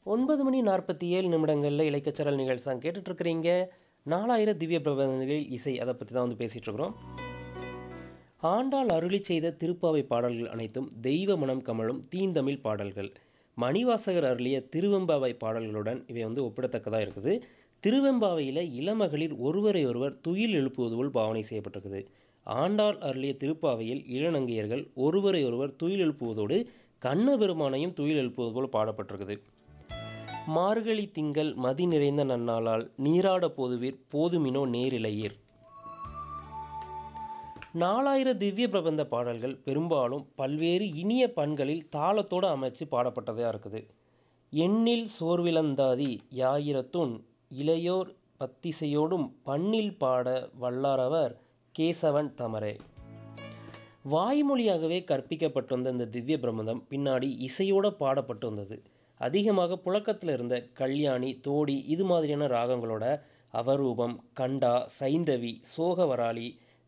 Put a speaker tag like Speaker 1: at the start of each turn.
Speaker 1: ஒன்பது மணி நாற்பத்தி ஏழு நிமிடங்களில் இலக்கச்சரல் நிகழ்ச்சி தான் கேட்டுட்ருக்கிறீங்க நாலாயிரம் திவ்ய பிரபந்தங்களில் இசை அதை பற்றி தான் வந்து பேசிகிட்டு இருக்கிறோம் ஆண்டாள் அருளி செய்த திருப்பாவை பாடல்கள் அனைத்தும் தெய்வ மனம் கமழும் தீந்தமிழ் பாடல்கள் மணிவாசகர் அருளிய திருவெம்பாவை பாடல்களுடன் இவை வந்து ஒப்பிடத்தக்கதாக இருக்குது திருவெம்பாவையில் இளமகளிர் ஒருவரை ஒருவர் துயில் எழுப்புவது போல் பாவனை செய்யப்பட்டிருக்குது ஆண்டாள் அருளிய திருப்பாவையில் இளநங்கையர்கள் ஒருவரை ஒருவர் துயில் எழுப்புவதோடு கண்ணபெருமானையும் துயில் எழுப்புவது போல் பாடப்பட்டிருக்குது மார்கழி திங்கள் மதி நிறைந்த நன்னாளால் நீராட போதுவீர் போதுமினோ நேரிழையீர் நாலாயிர திவ்ய பிரபந்த பாடல்கள் பெரும்பாலும் பல்வேறு இனிய பண்களில் தாளத்தோடு அமைச்சு பாடப்பட்டதாக இருக்குது எண்ணில் சோர்விழந்தாதி யாயிரத்துன் இளையோர் பத்திசையோடும் பண்ணில் பாட வல்லாரவர் கேசவன் தமரே வாய்மொழியாகவே கற்பிக்கப்பட்டு வந்த இந்த திவ்ய பிரபந்தம் பின்னாடி இசையோடு பாடப்பட்டு வந்தது அதிகமாக புழக்கத்தில் இருந்த கல்யாணி தோடி இது மாதிரியான ராகங்களோட அவரூபம் கண்டா சைந்தவி சோகவராளி